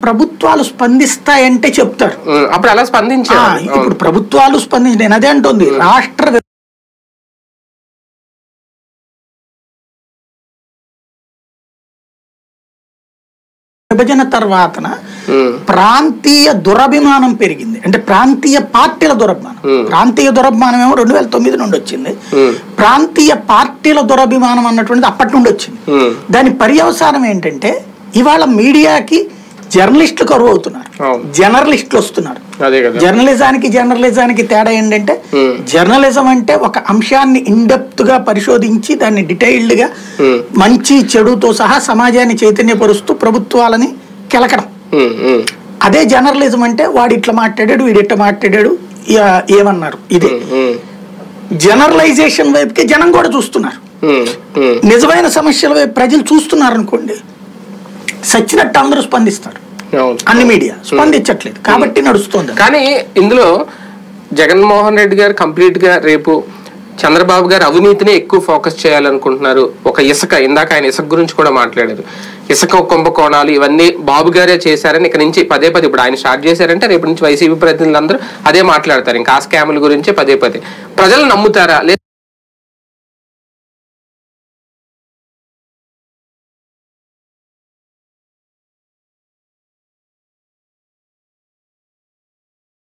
ప్రభుత్వాలు స్పందిస్తాయంటే చెప్తారు ఉమ్, అప్పుడు అలా ఆ, స్పందించారు ఇప్పుడు ప్రభుత్వాలు స్పందించి నేను అదే అంటుంది రాష్ట్ర విభజన తర్వాతన ఉమ్, ప్రాంతీయ దురభిమానం పెరిగింది అంటే ప్రాంతీయ పార్టీల దురభిమానం Hmm. ప్రాంతీయ దురభిమానం ఏమో రెండు వేల తొమ్మిది నుండి వచ్చింది ఉమ్, ప్రాంతీయ పార్టీల దురభిమానం అన్నటువంటిది అప్పటి నుండి వచ్చింది ఉమ్, దాని పర్యవసానం ఏంటంటే ఇవాళ మీడియాకి జర్నలిస్టులు కరువు అవుతున్నారు అవును. జర్నలిస్టులు వస్తున్నారు అదే కదా జర్నలిజానికి జర్నలిజానికి తేడా ఏంటంటే Hmm. జర్నలిజం అంటే ఒక అంశాన్ని ఇండెప్త్ గా పరిశోధించి దాన్ని డీటెయిల్డ్ గా Hmm. మంచి చెడుతో సహా సమాజాన్ని చైతన్యపరుస్తూ ప్రభుత్వాలని కెలకడం ఉమ్, ఉమ్, అదే జర్నలిజం అంటే వాడు ఇట్లా మాట్లాడాడు వీడు ఇట్లా మాట్లాడాడు ఇక ఏమన్నారు ఇది ఉమ్, జనరలైజేషన్ వైపుకి జనం కూడా చూస్తున్నారు ఉమ్, ఉమ్. నిజమైన సమస్యల వైపు ప్రజలు చూస్తున్నారు అనుకోండి సచ్చినట్టు అందరూ స్పందిస్తారు అవును అన్ని మీడియా స్పందించట్లేదు కాబట్టి నడుస్తుంది కానీ ఇందులో జగన్మోహన్ రెడ్డి గారు కంప్లీట్ గా రేపు చంద్రబాబు గారు అవినీతిని ఎక్కువ ఫోకస్ చేయాలనుకుంటున్నారు ఒక ఇసుక ఇందాక ఆయన ఇసుక గురించి కూడా మాట్లాడారు ఇసుక కుంభకోణాలు ఇవన్నీ బాబు గారే చేశారని ఇక నుంచి పదే పదే ఇప్పుడు ఆయన స్టార్ట్ చేశారంటే రేపు నుంచి వైసీపీ ప్రతినిధులందరూ అదే మాట్లాడతారు ఇంకా ఆ స్కాముల గురించి పదే పదే ప్రజలు నమ్ముతారా లేదా